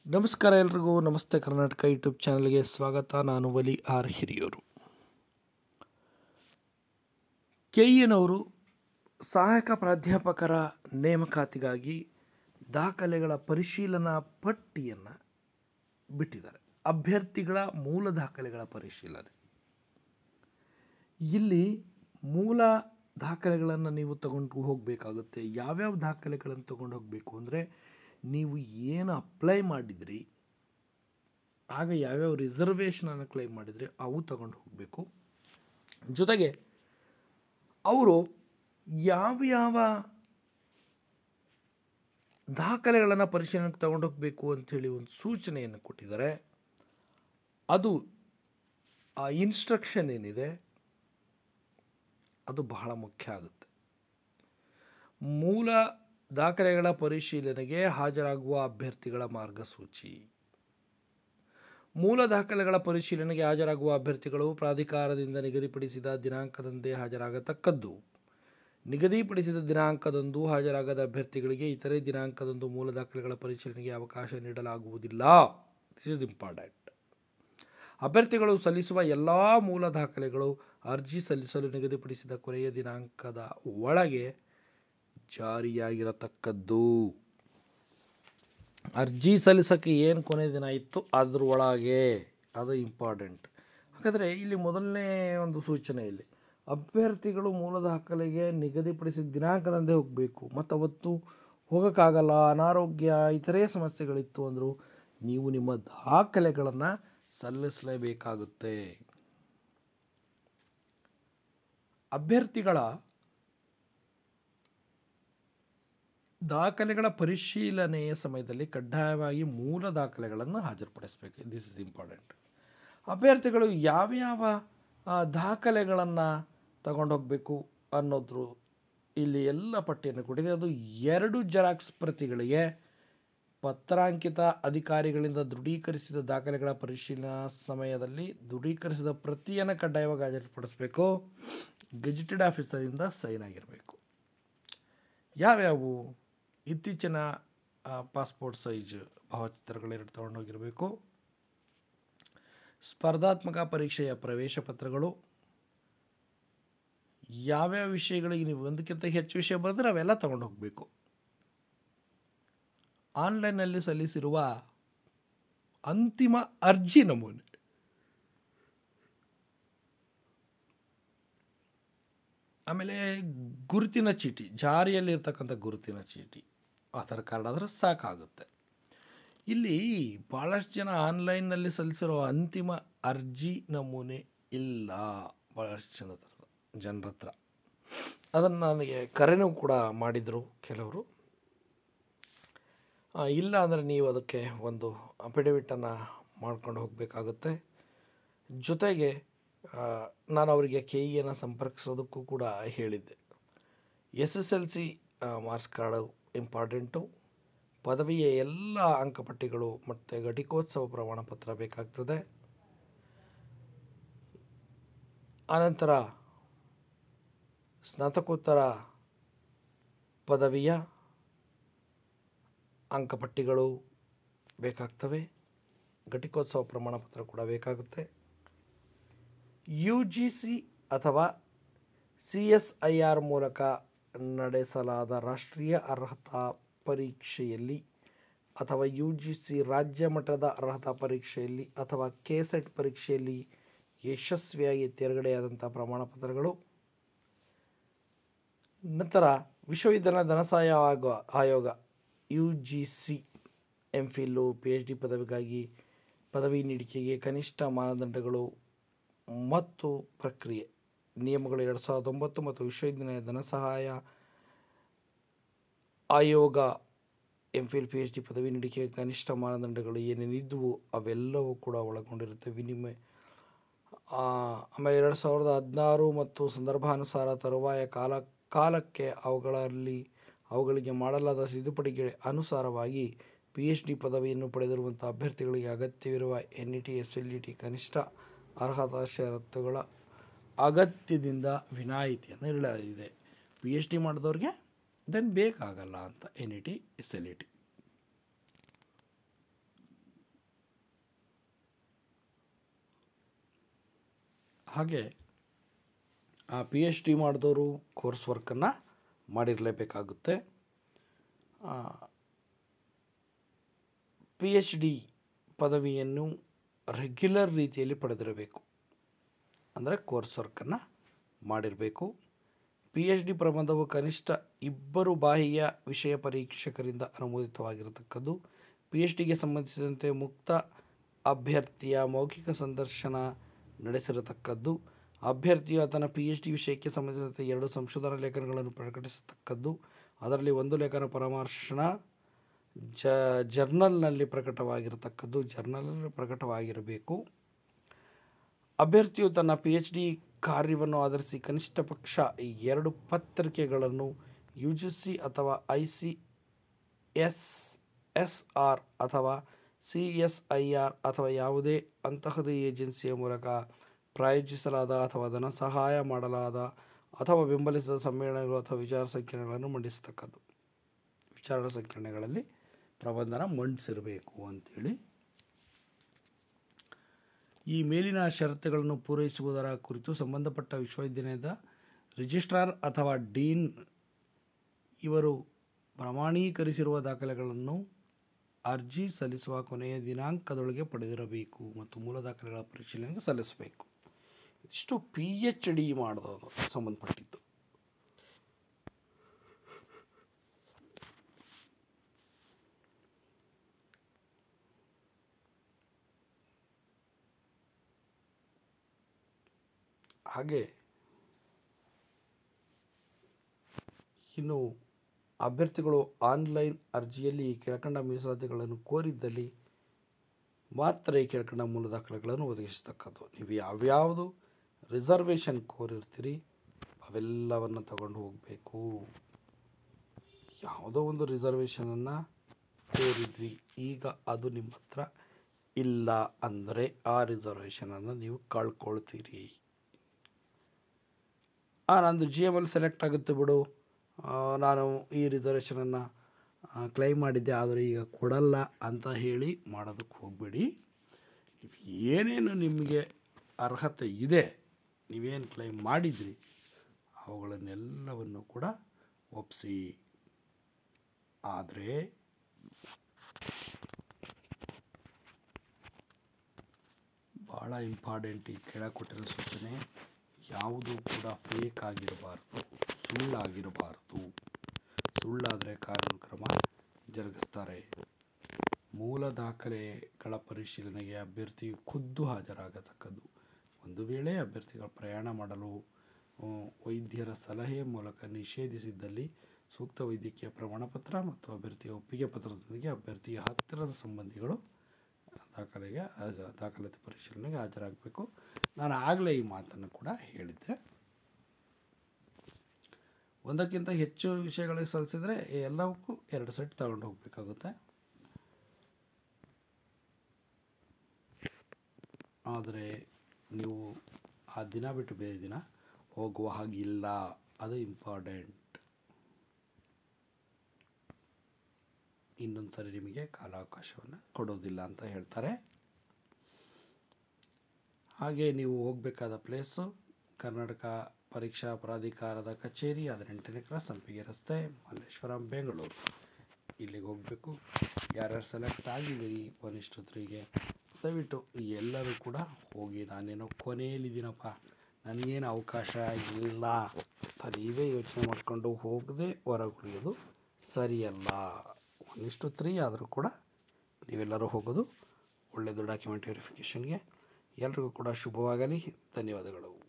ನಮಸ್ಕಾರ ಎಲ್ರಿಗೂ ನಮಸ್ತೆ ಕರ್ನಾಟಕ ಯೂಟ್ಯೂಬ್ ಚಾನಲ್ಗೆ ಸ್ವಾಗತ ನಾನು ವಲಿ ಆರ್ ಹಿರಿಯೂರು ಕೆ ಎನವರು ಸಹಾಯಕ ಪ್ರಾಧ್ಯಾಪಕರ ನೇಮಕಾತಿಗಾಗಿ ದಾಖಲೆಗಳ ಪರಿಶೀಲನಾ ಪಟ್ಟಿಯನ್ನು ಬಿಟ್ಟಿದ್ದಾರೆ ಅಭ್ಯರ್ಥಿಗಳ ಮೂಲ ದಾಖಲೆಗಳ ಪರಿಶೀಲನೆ ಇಲ್ಲಿ ಮೂಲ ದಾಖಲೆಗಳನ್ನು ನೀವು ತಗೊಂಡು ಹೋಗಬೇಕಾಗುತ್ತೆ ಯಾವ್ಯಾವ ದಾಖಲೆಗಳನ್ನು ತಗೊಂಡು ಹೋಗಬೇಕು ಅಂದರೆ ನೀವು ಏನು ಅಪ್ಲೈ ಮಾಡಿದ್ರಿ ಆಗ ಯಾವ್ಯಾವ ರಿಸರ್ವೇಷನನ್ನು ಕ್ಲೈಮ್ ಮಾಡಿದ್ರಿ ಅವು ತಗೊಂಡು ಹೋಗಬೇಕು ಜೊತೆಗೆ ಅವರು ಯಾವ ಯಾವ ದಾಖಲೆಗಳನ್ನು ಪರಿಶೀಲನೆಗೆ ತಗೊಂಡು ಹೋಗಬೇಕು ಅಂಥೇಳಿ ಒಂದು ಸೂಚನೆಯನ್ನು ಕೊಟ್ಟಿದ್ದಾರೆ ಅದು ಆ ಇನ್ಸ್ಟ್ರಕ್ಷನ್ ಏನಿದೆ ಅದು ಬಹಳ ಮುಖ್ಯ ಆಗುತ್ತೆ ಮೂಲ ದಾಖಲೆಗಳ ಪರಿಶೀಲನೆಗೆ ಹಾಜರಾಗುವ ಅಭ್ಯರ್ಥಿಗಳ ಮಾರ್ಗಸೂಚಿ ಮೂಲ ದಾಖಲೆಗಳ ಪರಿಶೀಲನೆಗೆ ಹಾಜರಾಗುವ ಅಭ್ಯರ್ಥಿಗಳು ಪ್ರಾಧಿಕಾರದಿಂದ ನಿಗದಿಪಡಿಸಿದ ದಿನಾಂಕದಂದೇ ಹಾಜರಾಗತಕ್ಕದ್ದು ನಿಗದಿಪಡಿಸಿದ ದಿನಾಂಕದಂದು ಹಾಜರಾಗದ ಅಭ್ಯರ್ಥಿಗಳಿಗೆ ಇತರೆ ದಿನಾಂಕದಂದು ಮೂಲ ದಾಖಲೆಗಳ ಪರಿಶೀಲನೆಗೆ ಅವಕಾಶ ನೀಡಲಾಗುವುದಿಲ್ಲ ದಿಸ್ ಇಸ್ ಇಂಪಾರ್ಟೆಂಟ್ ಅಭ್ಯರ್ಥಿಗಳು ಸಲ್ಲಿಸುವ ಎಲ್ಲ ಮೂಲ ದಾಖಲೆಗಳು ಅರ್ಜಿ ಸಲ್ಲಿಸಲು ನಿಗದಿಪಡಿಸಿದ ಕೊನೆಯ ದಿನಾಂಕದ ಒಳಗೆ ಜಾರಿಯಾಗಿರತಕ್ಕದ್ದು ಅರ್ಜಿ ಸಲ್ಲಿಸೋಕ್ಕೆ ಏನು ಕೊನೆ ದಿನ ಇತ್ತು ಅದ್ರ ಒಳಗೆ ಅದು ಇಂಪಾರ್ಟೆಂಟ್ ಹಾಗಾದರೆ ಇಲ್ಲಿ ಮೊದಲನೇ ಒಂದು ಸೂಚನೆ ಇಲ್ಲಿ ಅಭ್ಯರ್ಥಿಗಳು ಮೂಲ ದಾಖಲೆಗೆ ನಿಗದಿಪಡಿಸಿದ ದಿನಾಂಕದಂದೇ ಹೋಗಬೇಕು ಮತ್ತು ಅವತ್ತು ಹೋಗೋಕ್ಕಾಗಲ್ಲ ಅನಾರೋಗ್ಯ ಇತರೆ ಸಮಸ್ಯೆಗಳಿತ್ತು ಅಂದರೂ ನೀವು ನಿಮ್ಮ ದಾಖಲೆಗಳನ್ನು ಸಲ್ಲಿಸಲೇಬೇಕಾಗುತ್ತೆ ಅಭ್ಯರ್ಥಿಗಳ ದಾಖಲೆಗಳ ಪರಿಶೀಲನೆಯ ಸಮಯದಲ್ಲಿ ಕಡ್ಡಾಯವಾಗಿ ಮೂಲ ದಾಖಲೆಗಳನ್ನು ಹಾಜರುಪಡಿಸಬೇಕು ದಿಸ್ ಇಸ್ ಇಂಪಾರ್ಟೆಂಟ್ ಅಭ್ಯರ್ಥಿಗಳು ಯಾವ್ಯಾವ ಆ, ದಾಖಲೆಗಳನ್ನು ತಗೊಂಡೋಗಬೇಕು ಅನ್ನೋದ್ರು ಇಲ್ಲಿ ಎಲ್ಲ ಪಟ್ಟಿಯನ್ನು ಕೊಟ್ಟಿದೆ ಅದು ಎರಡು ಜೆರಾಕ್ಸ್ ಪ್ರತಿಗಳಿಗೆ ಪತ್ರಾಂಕಿತ ಅಧಿಕಾರಿಗಳಿಂದ ದೃಢೀಕರಿಸಿದ ದಾಖಲೆಗಳ ಪರಿಶೀಲನಾ ಸಮಯದಲ್ಲಿ ದೃಢೀಕರಿಸಿದ ಪ್ರತಿಯನ್ನು ಕಡ್ಡಾಯವಾಗಿ ಹಾಜರುಪಡಿಸಬೇಕು ಗೆಜೆಟೆಡ್ ಆಫೀಸರಿಂದ ಸೈನ್ ಆಗಿರಬೇಕು ಯಾವ್ಯಾವು ಇತ್ತೀಚಿನ ಆ, ಪಾಸ್ಪೋರ್ಟ್ ಸೈಜ್ ಭಾವಚಿತ್ರಗಳೆರಡು ತಗೊಂಡೋಗಿರಬೇಕು ಸ್ಪರ್ಧಾತ್ಮಕ ಪರೀಕ್ಷೆಯ ಪ್ರವೇಶ ಪತ್ರಗಳು ಯಾವ್ಯಾವ ವಿಷಯಗಳಿಗೆ ನೀವು ಒಂದಕ್ಕಿಂತ ಹೆಚ್ಚು ವಿಷಯ ಬರೆದ್ರೆ ಅವೆಲ್ಲ ತಗೊಂಡು ಹೋಗಬೇಕು ಆನ್ಲೈನ್ನಲ್ಲಿ ಸಲ್ಲಿಸಿರುವ ಅಂತಿಮ ಅರ್ಜಿ ನಮೂನೆ ಆಮೇಲೆ ಗುರುತಿನ ಚೀಟಿ ಜಾರಿಯಲ್ಲಿರ್ತಕ್ಕಂಥ ಗುರುತಿನ ಚೀಟಿ ಆಧಾರ್ ಕಾರ್ಡ್ ಆದರೆ ಸಾಕಾಗುತ್ತೆ ಇಲ್ಲಿ ಭಾಳಷ್ಟು ಜನ ಆನ್ಲೈನ್ನಲ್ಲಿ ಸಲ್ಲಿಸಿರೋ ಅಂತಿಮ ಅರ್ಜಿ ನಮೂನೆ ಇಲ್ಲ ಭಾಳಷ್ಟು ಜನ ಜನರ ಹತ್ರ ಅದನ್ನು ನನಗೆ ಕರೆನೂ ಕೂಡ ಮಾಡಿದರು ಕೆಲವರು ಆ, ಇಲ್ಲ ಅಂದರೆ ನೀವು ಅದಕ್ಕೆ ಒಂದು ಅಫಿಡವಿಟನ್ನು ಮಾಡ್ಕೊಂಡು ಹೋಗಬೇಕಾಗುತ್ತೆ ಜೊತೆಗೆ ಆ, ನಾನು ಅವರಿಗೆ ಕೆ ಇಯನ್ನು ಸಂಪರ್ಕಿಸೋದಕ್ಕೂ ಕೂಡ ಹೇಳಿದ್ದೆ S S L C marks card important ಪದವಿಯ ಎಲ್ಲ ಅಂಕಪಟ್ಟಿಗಳು ಮತ್ತು ಘಟಿಕೋತ್ಸವ ಪ್ರಮಾಣಪತ್ರ ಬೇಕಾಗ್ತದೆ ಆನಂತರ ಸ್ನಾತಕೋತ್ತರ ಪದವಿಯ ಅಂಕಪಟ್ಟಿಗಳು ಬೇಕಾಗ್ತವೆ ಘಟಿಕೋತ್ಸವ ಪ್ರಮಾಣಪತ್ರ ಕೂಡ ಬೇಕಾಗುತ್ತೆ ಯು ಜಿ ಸಿ ಅಥವಾ ಸಿ ಎಸ್ ಐ ಆರ್ ಮೂಲಕ ನಡೆಸಲಾದ ರಾಷ್ಟ್ರೀಯ ಅರ್ಹತಾ ಪರೀಕ್ಷೆಯಲ್ಲಿ ಅಥವಾ ಯು ಜಿ ಸಿ ರಾಜ್ಯ ಮಟ್ಟದ ಅರ್ಹತಾ ಪರೀಕ್ಷೆಯಲ್ಲಿ ಅಥವಾ ಕೆ ಸೆಟ್ ಪರೀಕ್ಷೆಯಲ್ಲಿ ಯಶಸ್ವಿಯಾಗಿ ತೇರ್ಗಡೆಯಾದಂಥ ಪ್ರಮಾಣಪತ್ರಗಳು ನಂತರ ವಿಶ್ವವಿದ್ಯಾಲಯ ಧನಸಹಾಯ ಆಯೋಗ ಆಯೋಗ U G C M Phil P H D ಪದವಿಗಾಗಿ ಪದವಿ ನೀಡಿಕೆಗೆ ಕನಿಷ್ಠ ಮಾನದಂಡಗಳು ಮತ್ತು ಪ್ರಕ್ರಿಯೆ ನಿಯಮಗಳು ಎರಡು ಸಾವಿರದ ಒಂಬತ್ತು ಮತ್ತು ವಿಶ್ವವಿದ್ಯಾಲಯ ಧನಸಹಾಯ ಆಯೋಗ M Phil P H D ಪದವಿ ನೀಡಿಕೆಗೆ ಕನಿಷ್ಠ ಮಾನದಂಡಗಳು ಏನೇನಿದ್ವು ಅವೆಲ್ಲವೂ ಕೂಡ ಒಳಗೊಂಡಿರುತ್ತೆ ವಿನಿಮಯ ಆ, ಆಮೇಲೆ ಎರಡು ಸಾವಿರದ ಹದಿನಾರು ಮತ್ತು ಸಂದರ್ಭಾನುಸಾರ ತರುವಾಯ ಕಾಲ ಕಾಲಕ್ಕೆ ಅವುಗಳಲ್ಲಿ ಅವುಗಳಿಗೆ ಮಾಡಲಾದ ತಿದ್ದುಪಡಿಗೆ ಅನುಸಾರವಾಗಿ ಪಿ ಎಚ್ ಡಿ ಪದವಿಯನ್ನು ಪಡೆದಿರುವಂಥ ಅಭ್ಯರ್ಥಿಗಳಿಗೆ ಅಗತ್ಯವಿರುವ N E T S L E T ಕನಿಷ್ಠ ಅರ್ಹತಾ ಷರತ್ತುಗಳ ಅಗತ್ಯದಿಂದ ವಿನಾಯಿತಿಯನ್ನು ನೀಡಲಾಗಿದೆ ಪಿ ಎಚ್ ಡಿ ಮಾಡಿದವ್ರಿಗೆ ದೆನ್ ಬೇಕಾಗಲ್ಲ ಅಂತ N E T S L E T ಹಾಗೆ ಆ ಪಿ ಎಚ್ ಡಿ ಮಾಡಿದವರು ಕೋರ್ಸ್ ವರ್ಕನ್ನು ಮಾಡಿರಲೇಬೇಕಾಗುತ್ತೆ ಪಿ ಎಚ್ ಡಿ ಪದವಿಯನ್ನು ರೆಗ್ಯುಲರ್ ರೀತಿಯಲ್ಲಿ ಪಡೆದಿರಬೇಕು ಅಂದರೆ ಕೋರ್ಸ್ ವರ್ಕನ್ನು ಮಾಡಿರಬೇಕು ಪಿ ಎಚ್ ಡಿ ಪ್ರಬಂಧವು ಕನಿಷ್ಠ ಇಬ್ಬರು ಬಾಹ್ಯ ವಿಷಯ ಪರೀಕ್ಷಕರಿಂದ ಅನುಮೋದಿತವಾಗಿರತಕ್ಕದ್ದು ಪಿ ಎಚ್ ಡಿಗೆ ಸಂಬಂಧಿಸಿದಂತೆ ಮುಕ್ತ ಅಭ್ಯರ್ಥಿಯ ಮೌಖಿಕ ಸಂದರ್ಶನ ನಡೆಸಿರತಕ್ಕದ್ದು ಅಭ್ಯರ್ಥಿಯು ತನ್ನ ಪಿ ಎಚ್ ಡಿ ವಿಷಯಕ್ಕೆ ಸಂಬಂಧಿಸಿದಂತೆ ಎರಡು ಸಂಶೋಧನಾ ಲೇಖನಗಳನ್ನು ಪ್ರಕಟಿಸತಕ್ಕದ್ದು ಅದರಲ್ಲಿ ಒಂದು ಲೇಖನ ಪರಾಮರ್ಶನ ಜ ಜರ್ನಲ್ನಲ್ಲಿ ಪ್ರಕಟವಾಗಿರತಕ್ಕದ್ದು ಜರ್ನಲ್ನಲ್ಲಿ ಪ್ರಕಟವಾಗಿರಬೇಕು ಅಭ್ಯರ್ಥಿಯು ತನ್ನ ಪಿ ಎಚ್ ಡಿ ಕಾರ್ಯವನ್ನು ಆಧರಿಸಿ ಕನಿಷ್ಠ ಪಕ್ಷ ಎರಡು ಪತ್ರಿಕೆಗಳನ್ನು ಯು ಜಿ ಸಿ ಅಥವಾ I C S S R ಅಥವಾ ಸಿ ಎಸ್ ಐ ಆರ್ ಅಥವಾ ಯಾವುದೇ ಅಂತಹದೇ ಏಜೆನ್ಸಿಯ ಮೂಲಕ ಪ್ರಾಯೋಜಿಸಲಾದ ಅಥವಾ ಧನ ಸಹಾಯ ಮಾಡಲಾದ ಅಥವಾ ಬೆಂಬಲಿಸಿದ ಸಮ್ಮೇಳನಗಳು ಅಥವಾ ವಿಚಾರ ಸಂಕಿರಣಗಳನ್ನು ಮಂಡಿಸತಕ್ಕದ್ದು ವಿಚಾರ ಸಂಕಿರಣಗಳಲ್ಲಿ ಪ್ರಬಂಧನ ಮಂಡಿಸಿರಬೇಕು ಅಂಥೇಳಿ ಈ ಮೇಲಿನ ಷರತ್ತುಗಳನ್ನು ಪೂರೈಸುವುದರ ಕುರಿತು ಸಂಬಂಧಪಟ್ಟ ವಿಶ್ವವಿದ್ಯಾಲಯದ ರಿಜಿಸ್ಟ್ರಾರ್ ಅಥವಾ ಡೀನ್ ಇವರು ಪ್ರಮಾಣೀಕರಿಸಿರುವ ದಾಖಲೆಗಳನ್ನು ಅರ್ಜಿ ಸಲ್ಲಿಸುವ ಕೊನೆಯ ದಿನಾಂಕದೊಳಗೆ ಪಡೆದಿರಬೇಕು ಮತ್ತು ಮೂಲ ದಾಖಲೆಗಳ ಪರಿಶೀಲನೆಗೆ ಸಲ್ಲಿಸಬೇಕು ಇಷ್ಟು ಪಿ ಎಚ್ ಡಿ ಮಾಡಿದವರು ಸಂಬಂಧಪಟ್ಟಿದ್ದು ಹಾಗೆ ಇನ್ನು ಅಭ್ಯರ್ಥಿಗಳು ಆನ್ಲೈನ್ ಅರ್ಜಿಯಲ್ಲಿ ಈ ಕೆಳಕಂಡ ಮೀಸಲಾತಿಗಳನ್ನು ಕೋರಿದ್ದಲ್ಲಿ ಮಾತ್ರ ಈ ಕೆಳಕಂಡ ಮೂಲ ದಾಖಲೆಗಳನ್ನು ಒದಗಿಸತಕ್ಕದ್ದು ನೀವು ಯಾವ್ಯಾವುದು ರಿಸರ್ವೇಷನ್ ಕೋರಿರ್ತೀರಿ ಅವೆಲ್ಲವನ್ನು ತಗೊಂಡು ಹೋಗಬೇಕು ಯಾವುದೋ ಒಂದು ರಿಸರ್ವೇಷನನ್ನು ಕೋರಿದ್ರಿ ಈಗ ಅದು ನಿಮ್ಮ ಹತ್ರ ಇಲ್ಲ ಅಂದರೆ ಆ ರಿಸರ್ವೇಷನನ್ನು ನೀವು ಕಳ್ಕೊಳ್ತೀರಿ ಆ ನಂದು ಜಿ ಎಮ್ ಎಲ್ ಸೆಲೆಕ್ಟ್ ಆಗುತ್ತೆ ಬಿಡು ಆ, ನಾನು ಈ ರಿಸರ್ವೇಷನನ್ನು ಕ್ಲೈಮ್ ಮಾಡಿದ್ದೆ ಆದರೆ ಈಗ ಕೊಡಲ್ಲ ಅಂತ ಹೇಳಿ ಮಾಡೋದಕ್ಕೆ ಹೋಗಬೇಡಿ ಏನೇನು ನಿಮಗೆ ಅರ್ಹತೆ ಇದೆ ನೀವೇನು ಕ್ಲೈಮ್ ಮಾಡಿದ್ರಿ ಅವುಗಳನ್ನೆಲ್ಲವನ್ನು ಕೂಡ ಒಪ್ಪಿಸಿ ಆದರೆ ಭಾಳ ಇಂಪಾರ್ಟೆಂಟ್ ಈ ಕೆಳಗೆ ಕೊಟ್ಟಿರೋ ಸೂಚನೆ ಯಾವುದೂ ಕೂಡ ಫೇಕ್ ಆಗಿರಬಾರ್ದು ಸುಳ್ಳಾಗಿರಬಾರ್ದು ಸುಳ್ಳಾದರೆ ಕಾನೂನು ಕ್ರಮ ಜರುಗಿಸ್ತಾರೆ ಮೂಲ ದಾಖಲೆಗಳ ಪರಿಶೀಲನೆಗೆ ಅಭ್ಯರ್ಥಿಯು ಖುದ್ದು ಹಾಜರಾಗತಕ್ಕದ್ದು ಒಂದು ವೇಳೆ ಅಭ್ಯರ್ಥಿಗಳ ಪ್ರಯಾಣ ಮಾಡಲು ಆ, ವೈದ್ಯರ ಸಲಹೆಯ ಮೂಲಕ ನಿಷೇಧಿಸಿದ್ದಲ್ಲಿ ಸೂಕ್ತ ವೈದ್ಯಕೀಯ ಪ್ರಮಾಣಪತ್ರ ಮತ್ತು ಅಭ್ಯರ್ಥಿಯ ಒಪ್ಪಿಗೆ ಪತ್ರದೊಂದಿಗೆ ಅಭ್ಯರ್ಥಿಯ ಹತ್ತಿರದ ಸಂಬಂಧಿಗಳು ದಾಖಲೆಗೆ ಹಾಜ- ದಾಖಲಾತಿ ಪರಿಶೀಲನೆಗೆ ಹಾಜರಾಗಬೇಕು ನಾನು ಆಗಲೇ ಈ ಮಾತನ್ನು ಕೂಡ ಹೇಳಿದ್ದೆ ಒಂದಕ್ಕಿಂತ ಹೆಚ್ಚು ವಿಷಯಗಳಿಗೆ ಸಲ್ಲಿಸಿದರೆ ಎಲ್ಲವಕ್ಕೂ ಎರಡು ಸೆಟ್ ತಗೊಂಡು ಹೋಗಬೇಕಾಗುತ್ತೆ ಆದರೆ ನೀವು ಆ ದಿನ ಬಿಟ್ಟು ಬೇರೆ ದಿನ ಹೋಗುವ ಹಾಗಿಲ್ಲ ಅದು ಇಂಪಾರ್ಟೆಂಟ್ ಇನ್ನೊಂದು ಸರಿ ನಿಮಗೆ ಕಾಲಾವಕಾಶವನ್ನು ಕೊಡೋದಿಲ್ಲ ಅಂತ ಹೇಳ್ತಾರೆ ಹಾಗೆ ನೀವು ಹೋಗಬೇಕಾದ ಪ್ಲೇಸು ಕರ್ನಾಟಕ ಪರೀಕ್ಷಾ ಪ್ರಾಧಿಕಾರದ ಕಚೇರಿ ಹದಿನೆಂಟನೇ ಕ್ರಾಸ್ ಸಂಪಿಗೆ ರಸ್ತೆ ಮಲ್ಲೇಶ್ವರಂ ಬೆಂಗಳೂರು ಇಲ್ಲಿಗೆ ಹೋಗಬೇಕು ಯಾರ್ಯಾರು ಸೆಲೆಕ್ಟ್ ಆಗಿದ್ದೀರಿ ಒನ್ ಇಷ್ಟು ತ್ರೀಗೆ ದಯವಿಟ್ಟು ಎಲ್ಲರೂ ಕೂಡ ಹೋಗಿ ನಾನೇನೋ ಕೊನೆಯಲ್ಲಿದ್ದೀನಪ್ಪ ನನಗೇನು ಅವಕಾಶ ಇಲ್ಲ ಅಂತ ನೀವೇ ಯೋಚನೆ ಮಾಡಿಕೊಂಡು ಹೋಗದೆ ಹೊರಗುಳಿಯೋದು ಸರಿಯಲ್ಲ ಒನ್ ಇಷ್ಟು ತ್ರೀ ಆದರೂ ಕೂಡ ನೀವೆಲ್ಲರೂ ಹೋಗೋದು ಒಳ್ಳೆಯದು ಡಾಕ್ಯುಮೆಂಟ್ ವೆರಿಫಿಕೇಷನ್ಗೆ ಎಲ್ರಿಗೂ ಕೂಡ ಶುಭವಾಗಲಿ ಧನ್ಯವಾದಗಳು